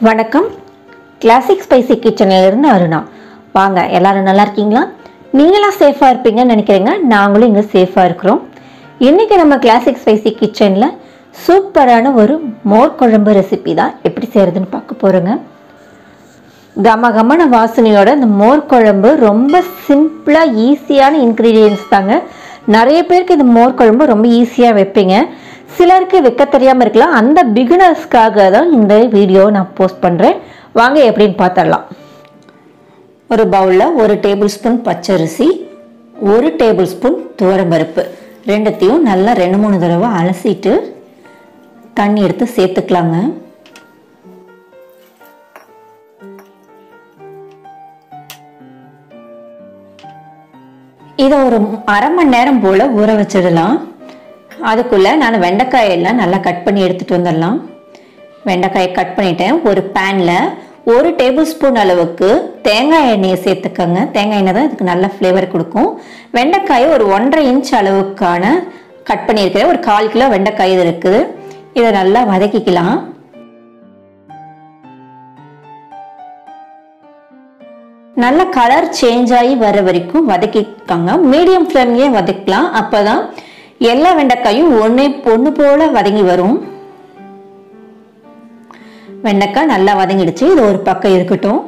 வணக்கம் classic spicy கிச்சனிலிருந்து Aruna வாங்க எல்லாரும் நல்லா இருக்கீங்களா நீங்களாம் சேஃபாக இருப்பீங்கன்னு நினைக்கிறீங்க நாங்களும் இங்கே சேஃபாக இருக்கிறோம் இன்றைக்கி நம்ம கிளாசிக் ஸ்பைசி கிச்சனில் சூப்பரான ஒரு மோர் குழம்பு ரெசிபி தான் எப்படி செய்கிறதுன்னு பார்க்க போகிறோங்க கம கமன வாசனையோட இந்த மோர் குழம்பு ரொம்ப சிம்பிளாக ஈஸியான இன்க்ரீடியன்ஸ் தாங்க நிறைய பேருக்கு இந்த மோர் குழம்பு ரொம்ப ஈஸியாக வைப்பீங்க சிலருக்கு வைக்க தெரியாமல் இருக்கலாம் அந்த பிகினர்ஸ்க்காக தான் இந்த வீடியோ நான் போஸ்ட் பண்ணுறேன் வாங்க எப்படின்னு பார்த்துடலாம் ஒரு பவுலில் ஒரு டேபிள் ஸ்பூன் பச்சரிசி ஒரு டேபிள் ஸ்பூன் துவரம்பருப்பு ரெண்டுத்தையும் நல்லா ரெண்டு மூணு தடவை அலசிட்டு தண்ணி எடுத்து சேர்த்துக்கலாங்க இதை ஒரு அரை மணி நேரம் போல் ஊற வச்சிடலாம் அதுக்குள்ளே நான் வெண்டைக்காயெல்லாம் நல்லா கட் பண்ணி எடுத்துகிட்டு வந்துடலாம் வெண்டைக்காயை கட் பண்ணிட்டேன் ஒரு பேனில் ஒரு டேபிள் ஸ்பூன் அளவுக்கு தேங்காய் எண்ணெயை சேர்த்துக்கோங்க தேங்காய் எண்ணெய் தான் இதுக்கு நல்ல ஃப்ளேவர் கொடுக்கும் வெண்டைக்காயை ஒரு ஒன்றரை இன்ச் அளவுக்கான கட் பண்ணியிருக்கிறேன் ஒரு கால் கிலோ வெண்டைக்காய் இது இருக்குது இதை நல்லா வதக்கிக்கலாம் நல்ல கலர் சேஞ்ச் ஆகி வர வரைக்கும் வதக்கிக்காங்க மீடியம் ஃப்ளேம்லேயே வதக்கலாம் அப்போ தான் எல்லா வெண்டைக்காயும் ஒன்றே பொண்ணு போல வதங்கி வரும் வெண்டைக்காய் நல்லா வதங்கிடுச்சு இது ஒரு பக்கம் இருக்கட்டும்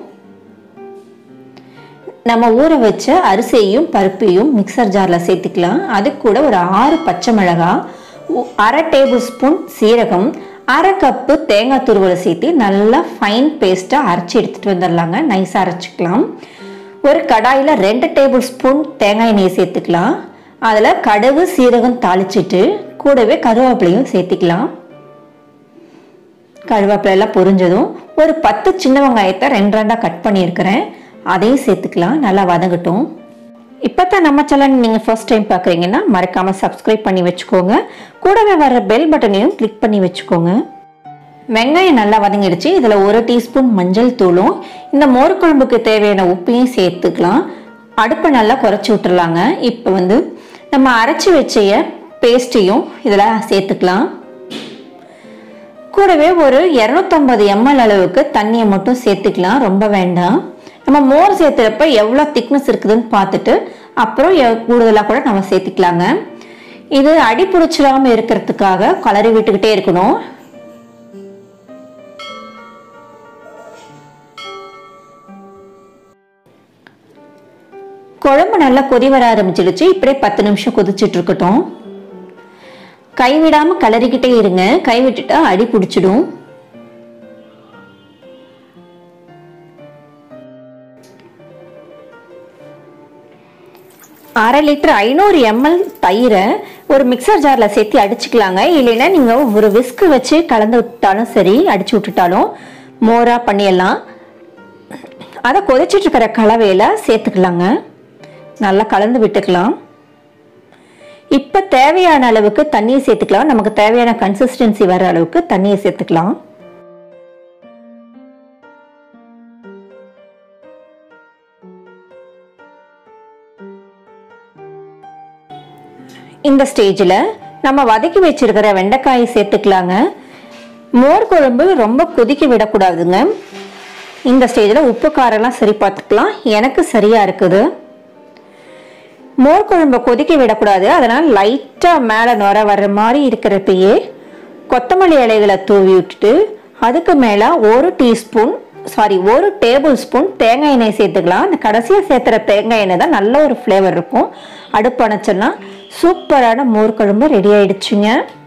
நம்ம ஊற வச்ச அரிசியையும் பருப்பையும் மிக்சர் ஜாரில் சேர்த்துக்கலாம் அது கூட ஒரு ஆறு பச்சை மிளகாய் அரை டேபிள் ஸ்பூன் சீரகம் அரை கப்பு தேங்காய் துருவலை சேர்த்து நல்லா ஃபைன் பேஸ்ட்டாக அரைச்சி எடுத்துகிட்டு வந்துடலாங்க நைஸாக அரைச்சிக்கலாம் ஒரு கடாயில் ரெண்டு டேபிள் ஸ்பூன் தேங்காய் எண்ணெயை சேர்த்துக்கலாம் அதில் கடுகு சீரகம் தாளிச்சிட்டு கூடவே கருவேப்பிலையும் சேர்த்துக்கலாம் கருவேப்பிலையெல்லாம் பொரிஞ்சதும் ஒரு பத்து சின்ன வெங்காயத்தை ரெண்டு ரெண்டாக கட் பண்ணியிருக்கிறேன் அதையும் சேர்த்துக்கலாம் நல்லா வதங்கட்டும் இப்போ தான் நம்ம சேனல் நீங்கள் ஃபர்ஸ்ட் டைம் பார்க்குறீங்கன்னா மறக்காமல் சப்ஸ்கிரைப் பண்ணி வச்சுக்கோங்க கூடவே வர பெல் பட்டனையும் கிளிக் பண்ணி வச்சுக்கோங்க வெங்காயம் நல்லா வதங்கிடுச்சு இதில் ஒரு டீஸ்பூன் மஞ்சள் தூளும் இந்த மோர் குழம்புக்கு தேவையான உப்பையும் சேர்த்துக்கலாம் அடுப்பை நல்லா குறைச்சி விட்டுறலாங்க இப்போ வந்து நம்ம அரைச்சி வச்சைய பேஸ்ட்டையும் இதில் சேர்த்துக்கலாம் கூடவே ஒரு இரநூத்தம்பது எம்எல் அளவுக்கு தண்ணியை மட்டும் சேர்த்துக்கலாம் ரொம்ப வேண்டாம் நம்ம மோர் சேர்த்துறப்ப எவ்வளோ திக்னஸ் இருக்குதுன்னு பார்த்துட்டு அப்புறம் கூடுதலாக கூட நம்ம சேர்த்துக்கலாங்க இது அடி பிடிச்சிடாம இருக்கிறதுக்காக கலரி விட்டுக்கிட்டே இருக்கணும் குழம்பு நல்லா கொதி வர ஆரம்பிச்சிடுச்சு இப்படியே பத்து நிமிஷம் கொதிச்சுட்டு இருக்கட்டும் கைவிடாம கலரிக்கிட்டே இருங்க கைவிட்டுட்டா அடி பிடிச்சிடும் அரை லிட்டர் ஐநூறு எம்எல் தயிரை ஒரு மிக்சர் ஜாரில் சேர்த்து அடிச்சுக்கலாங்க இல்லைன்னா நீங்கள் ஒரு விஸ்கு வச்சு கலந்து விட்டாலும் சரி அடிச்சு விட்டுட்டாலும் மோராக பண்ணிடலாம் அதை கொதிச்சிட்டு இருக்கிற கலவையில் சேர்த்துக்கலாங்க நல்லா கலந்து விட்டுக்கலாம் இப்போ தேவையான அளவுக்கு தண்ணியை சேர்த்துக்கலாம் நமக்கு தேவையான கன்சிஸ்டன்சி வர அளவுக்கு தண்ணியை சேர்த்துக்கலாம் இந்த ஸ்டேஜில் நம்ம வதக்கி வச்சிருக்கிற வெண்டைக்காயை சேர்த்துக்கலாங்க மோர் குழம்பு ரொம்ப கொதிக்க விடக்கூடாதுங்க இந்த ஸ்டேஜில் உப்பு காரெல்லாம் சரி பார்த்துக்கலாம் எனக்கு சரியாக இருக்குது மோர் குழம்பை கொதிக்க விடக்கூடாது அதனால் லைட்டாக மேலே நுர வர்ற மாதிரி இருக்கிறப்பயே கொத்தமல்லி இலைகளை தூவி விட்டுட்டு அதுக்கு மேலே ஒரு டீஸ்பூன் சாரி ஒரு டேபிள் ஸ்பூன் தேங்காய் எண்ணெய் சேர்த்துக்கலாம் அந்த கடைசியாக சேர்த்துற தேங்காய் எண்ணெய் தான் நல்ல ஒரு ஃப்ளேவர் இருக்கும் அடுப்பு அணைச்சோன்னா சூப்பரான மோர் குழம்பு ரெடி ஆயிடுச்சுங்க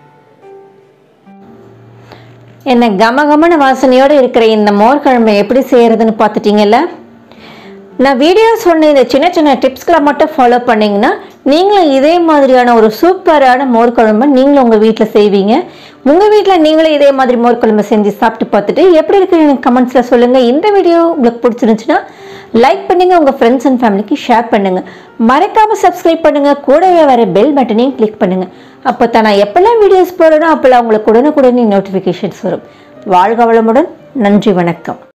என்ன கமகமன வாசனையோடு இருக்கிற இந்த மோர் குழம்பு எப்படி செய்யறதுன்னு பார்த்துட்டீங்கல்ல நான் வீடியோ சொன்ன இந்த சின்ன சின்ன டிப்ஸ்களை மட்டும் ஃபாலோ பண்ணிங்கன்னா நீங்களும் இதே மாதிரியான ஒரு சூப்பரான மோர் குழம்பு நீங்களும் உங்கள் வீட்டில் செய்வீங்க உங்கள் வீட்டில் நீங்களும் இதே மாதிரி மோர் குழம்பு செஞ்சு சாப்பிட்டு பார்த்துட்டு எப்படி இருக்குன்னு எனக்கு கமெண்ட்ஸில் சொல்லுங்கள் இந்த வீடியோ உங்களுக்கு பிடிச்சிருந்துச்சுன்னா லைக் பண்ணுங்கள் உங்கள் ஃப்ரெண்ட்ஸ் அண்ட் ஃபேமிலிக்கு ஷேர் பண்ணுங்கள் மறக்காமல் சப்ஸ்கிரைப் பண்ணுங்கள் கூடவே வர பெல் பட்டனையும் கிளிக் பண்ணுங்கள் அப்போ தான் நான் எப்போல்லாம் வீடியோஸ் போடுறேனோ அப்போல்லாம் உங்களுக்கு உடனுக்குடனே நோட்டிஃபிகேஷன்ஸ் வரும் வாழ்க வளமுடன் நன்றி வணக்கம்